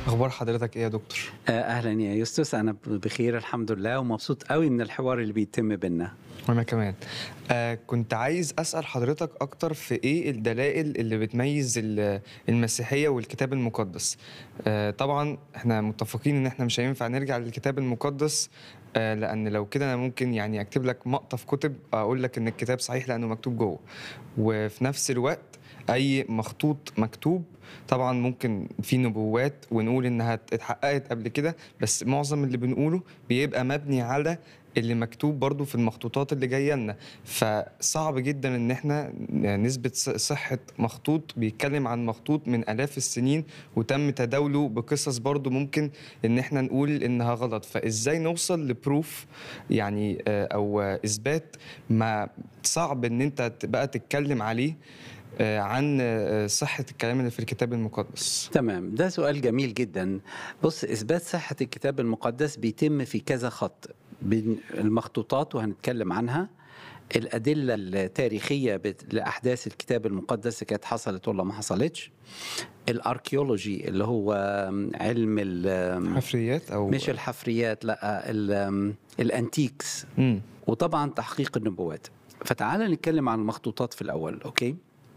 اخبار حضرتك ايه يا دكتور آه، اهلا يا يوستس انا بخير الحمد لله ومبسوط قوي من الحوار اللي بيتم بينا وانا كمان آه كنت عايز اسال حضرتك اكتر في ايه الدلائل اللي بتميز ال- المسيحيه والكتاب المقدس آه طبعا احنا متفقين ان احنا مش هينفع نرجع للكتاب المقدس آه لان لو كده انا ممكن يعني اكتب لك مقطف كتب اقول لك ان الكتاب صحيح لانه مكتوب جوه وفي نفس الوقت اي مخطوط مكتوب طبعا ممكن في نبوات ونقول انها اتحققت قبل كده بس معظم اللي بنقوله بيبقى مبني على اللي مكتوب برضو في المخطوطات اللي جايه لنا فصعب جدا ان احنا نثبت ص- صحه مخطوط بيتكلم عن مخطوط من الاف السنين وتم تداوله بقصص برضو ممكن ان احنا نقول انها غلط فازاي نوصل لبروف يعني آه، او آه، اثبات ما صعب ان انت بقى تتكلم عليه آه، عن آه، صحه الكلام اللي في الكتاب المقدس تمام ده سؤال جميل جدا بص اثبات صحه الكتاب المقدس بيتم في كذا خط بين المخطوطات وهنتكلم عنها الأدلة التاريخية بت- لأحداث الكتاب المقدس كانت حصلت ولا ما حصلتش الأركيولوجي اللي هو علم ال- حفريات او مش الحفريات لا ال- الأنتيكس مم. وطبعا تحقيق النبوات فتعال نتكلم عن المخطوطات في الأول أوكي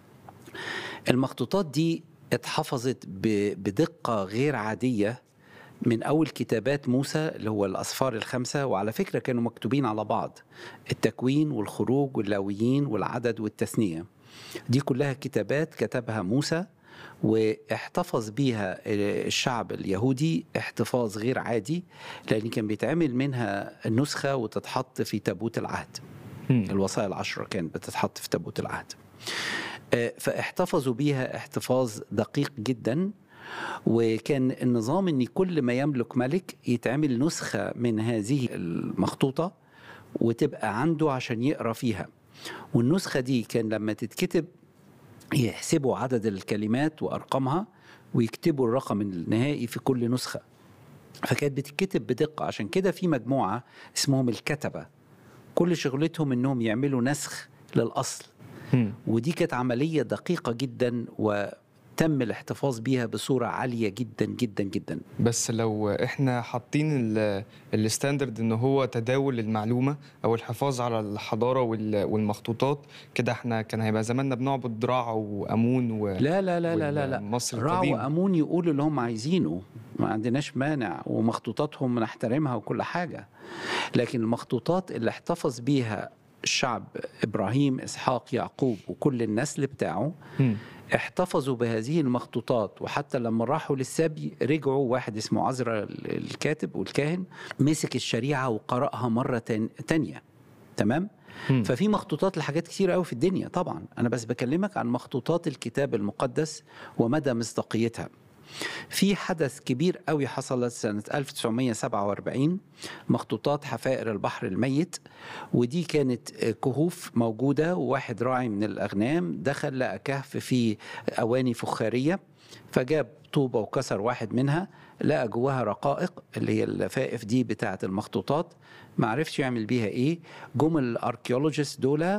المخطوطات دي اتحفظت ب- بدقة غير عادية من أول كتابات موسى اللي هو الأسفار الخمسة وعلى فكرة كانوا مكتوبين على بعض التكوين والخروج واللاويين والعدد والتثنية دي كلها كتابات كتبها موسى واحتفظ بيها الشعب اليهودي احتفاظ غير عادي لأن كان بيتعمل منها نسخة وتتحط في تابوت العهد مم. الوصايا العشرة كانت بتتحط في تابوت العهد آه، فاحتفظوا بيها احتفاظ دقيق جدا وكان النظام ان كل ما يملك ملك يتعمل نسخة من هذه المخطوطة وتبقى عنده عشان يقرا فيها والنسخة دي كان لما تتكتب يحسبوا عدد الكلمات وأرقامها ويكتبوا الرقم النهائي في كل نسخة فكانت بتتكتب بدقة عشان كده في مجموعة اسمهم الكتبة كل شغلتهم انهم يعملوا نسخ للأصل مم. ودي كانت عملية دقيقة جدا وتم الاحتفاظ بيها بصورة عالية جدا جدا جدا بس لو احنا حاطين ال- الستاندرد ان هو تداول المعلومه او الحفاظ على الحضاره وال- والمخطوطات كده احنا كان هيبقى زماننا بنعبد دراع وامون و لا لا لا لا لا, لا. مصر راع القديم وأمون يقولوا اللي هم عايزينه ما عندناش مانع ومخطوطاتهم نحترمها وكل حاجة لكن المخطوطات اللي احتفظ بيها الشعب إبراهيم إسحاق يعقوب وكل النسل بتاعه مم. احتفظوا بهذه المخطوطات وحتى لما راحوا للسبي رجعوا واحد اسمه عزرا الكاتب والكاهن مسك الشريعة وقرأها مرة تان- تانية تمام؟ مم. ففي مخطوطات لحاجات كتير قوي في الدنيا طبعا أنا بس بكلمك عن مخطوطات الكتاب المقدس ومدى مصداقيتها في حدث كبير قوي حصل سنة 1947 مخطوطات حفائر البحر الميت ودي كانت كهوف موجودة وواحد راعي من الأغنام دخل لقى كهف فيه أواني فخارية فجاب طوبة وكسر واحد منها لقى جواها رقائق اللي هي اللفائف دي بتاعة المخطوطات ما عرفش يعمل بيها ايه جم الاركيولوجيست دول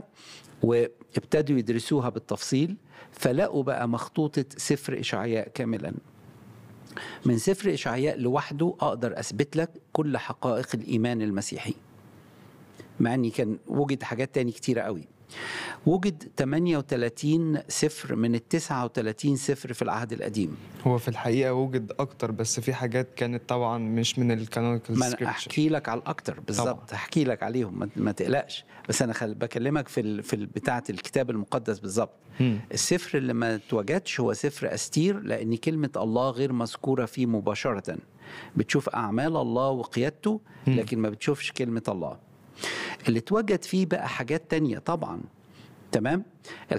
وابتدوا يدرسوها بالتفصيل فلقوا بقى مخطوطة سفر إشعياء كاملا من سفر إشعياء لوحده أقدر أثبت لك كل حقائق الإيمان المسيحي مع أني كان وجد حاجات تاني كتيرة قوي وجد 38 سفر من ال 39 سفر في العهد القديم هو في الحقيقه وجد اكتر بس في حاجات كانت طبعا مش من الكانونيكال ما انا احكي لك على الاكتر بالظبط احكي لك عليهم ما- ما تقلقش بس انا خل... بكلمك في ال... في ال- بتاعه الكتاب المقدس بالظبط السفر اللي ما اتوجدش هو سفر استير لان كلمه الله غير مذكوره فيه مباشره بتشوف اعمال الله وقيادته لكن ما بتشوفش كلمه الله اللي اتوجد فيه بقى حاجات تانية طبعا تمام